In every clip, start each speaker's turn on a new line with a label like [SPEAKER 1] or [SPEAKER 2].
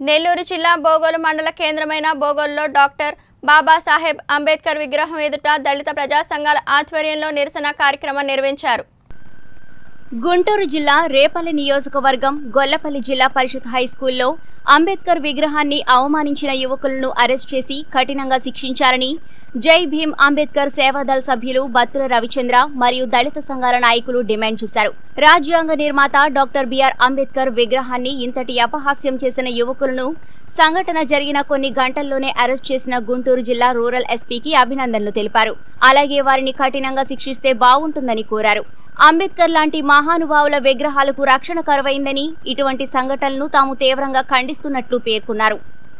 [SPEAKER 1] నెల్లూరు జిల్లా బోగోలు మండల కేంద్రమైన బోగోలులో డాక్టర్ బాబాసాహెబ్ అంబేద్కర్ విగ్రహం ఎదుట దళిత ప్రజా సంఘాల ఆధ్వర్యంలో నిరసన కార్యక్రమం నిర్వహించారు
[SPEAKER 2] గుంటూరు జిల్లా రేపల్లి నియోజకవర్గం గొల్లపల్లి జిల్లా పరిషత్ హై స్కూల్లో అంబేద్కర్ విగ్రహాన్ని అవమానించిన యువకులను అరెస్ట్ చేసి కఠినంగా శిక్షించాలని జై భీమ్ అంబేద్కర్ సేవాదళ్ సభ్యులు బత్తుల రవిచంద్ర మరియు దళిత సంఘాల నాయకులు డిమాండ్ చేశారు రాజ్యాంగ నిర్మాత డాక్టర్ బిఆర్ అంబేద్కర్ విగ్రహాన్ని ఇంతటి అపహాస్యం చేసిన యువకులను సంఘటన జరిగిన కొన్ని గంటల్లోనే అరెస్ట్ చేసిన గుంటూరు జిల్లా రూరల్ ఎస్పీకి అభినందనలు తెలిపారు అలాగే వారిని కఠినంగా శిక్షిస్తే బాగుంటుందని కోరారు అంబేద్కర్ లాంటి మహానుభావుల విగ్రహాలకు రక్షణ కరువైందని ఇటువంటి సంఘటనలను తాము తీవ్రంగా ఖండిస్తున్నట్లు పేర్కొన్నారు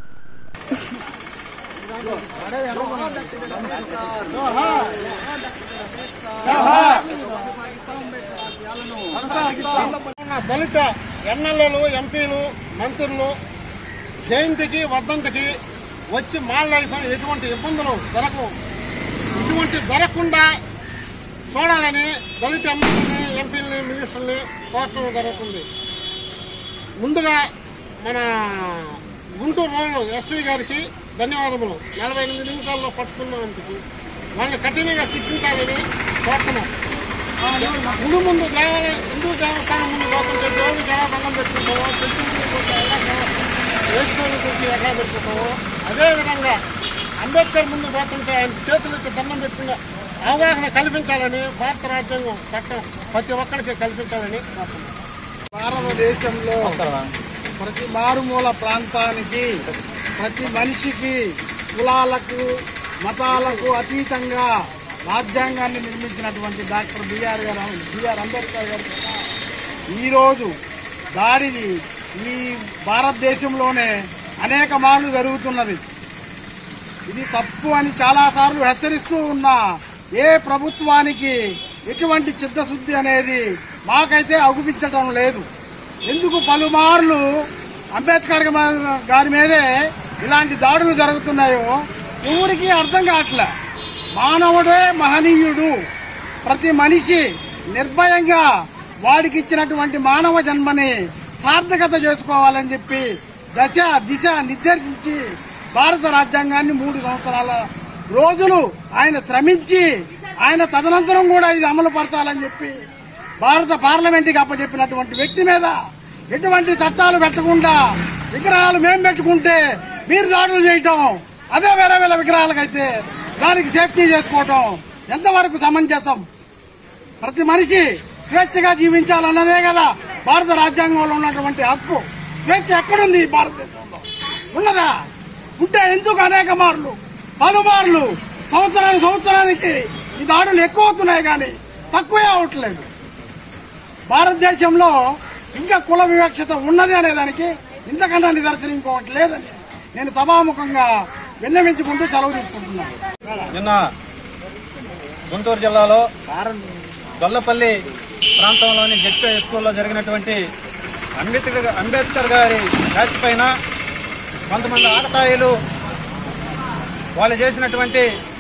[SPEAKER 3] ఉన్న దళిత ఎమ్మెల్యేలు ఎంపీలు మంత్రులు జయంతికి వర్ధంతికి వచ్చి మాల్ ఎటువంటి ఇబ్బందులు జరగవు ఇటువంటి జరగకుండా చూడాలని దళిత ఎమ్మెల్యేని ఎంపీలని మినిస్టర్ని కోరటం జరుగుతుంది ముందుగా మన గుంటూరు రోడ్డు ఎస్పీ గారికి ధన్యవాదములు నలభై ఎనిమిది నిమిషాల్లో పట్టుకున్నందుకు వాళ్ళని కఠినంగా శిక్షించాలని కోరుతున్నాం ముందు ముందు దేవాలయం హిందూ దేవస్థానం ముందు పోతుంటే దేవుడికి ఎలా దండం పెట్టుకుంటామో చర్చి ముందు పోతే ఎలా వేసుకొని గురించి ఎలా పెట్టుకుంటామో అదేవిధంగా అంబేద్కర్ ముందు పోతుంటే ఆయన చేతులెత్తి దండం పెట్టుకునే అవగాహన కల్పించాలని భారత రాజ్యాంగం చట్టం ప్రతి ఒక్కరికి కల్పించాలని కోరుతున్నాం
[SPEAKER 4] భారతదేశంలో ప్రతి మారుమూల ప్రాంతానికి ప్రతి మనిషికి కులాలకు మతాలకు అతీతంగా రాజ్యాంగాన్ని నిర్మించినటువంటి డాక్టర్ బిఆర్ గారు బిఆర్ అంబేద్కర్ గారు ఈరోజు దాడిని ఈ భారతదేశంలోనే అనేక మార్లు జరుగుతున్నది ఇది తప్పు అని చాలాసార్లు హెచ్చరిస్తూ ఉన్నా ఏ ప్రభుత్వానికి ఎటువంటి చిత్తశుద్ధి అనేది మాకైతే అగుపించటం లేదు ఎందుకు పలుమార్లు అంబేద్కర్ గా- గారి మీదే ఇలాంటి దాడులు జరుగుతున్నాయో ఎవరికి అర్థం కావట్లే మానవుడే మహనీయుడు ప్రతి మనిషి నిర్భయంగా వాడికి ఇచ్చినటువంటి మానవ జన్మని సార్థకత చేసుకోవాలని చెప్పి దశ దిశ నిర్దేశించి భారత రాజ్యాంగాన్ని మూడు సంవత్సరాల రోజులు ఆయన శ్రమించి ఆయన తదనంతరం కూడా ఇది అమలు పరచాలని చెప్పి భారత పార్లమెంట్కి అప్పచెప్పినటువంటి వ్యక్తి మీద ఎటువంటి చట్టాలు పెట్టకుండా విగ్రహాలు మేం పెట్టుకుంటే మీరు దాడులు చేయటం అదే వేరే వేరే విగ్రహాలకైతే దానికి సేఫ్టీ చేసుకోవటం ఎంతవరకు సమంజసం ప్రతి మనిషి స్వేచ్ఛగా జీవించాలన్నదే కదా భారత రాజ్యాంగంలో ఉన్నటువంటి హక్కు స్వేచ్ఛ ఎక్కడుంది ఈ భారతదేశంలో ఉన్నదా ఉంటే ఎందుకు అనేక మార్లు పలుమార్లు సంవత్సరానికి సంవత్సరానికి ఈ దాడులు ఎక్కువ అవుతున్నాయి కానీ తక్కువే అవట్లేదు భారతదేశంలో ఇంకా కుల వివక్షత ఉన్నది అనే దానికి ఇంతకన్నా నిదర్శనం ఇంకోటి లేదని నేను సభాముఖంగా విన్నవించుకుంటూ సెలవు తీసుకుంటున్నాను
[SPEAKER 5] నిన్న గుంటూరు జిల్లాలో గొల్లపల్లి ప్రాంతంలోని జెడ్పీ హై స్కూల్లో జరిగినటువంటి అంబేద్కర్ అంబేద్కర్ గారి బ్యాచ్ పైన కొంతమంది ఆకతాయిలు వాళ్ళు చేసినటువంటి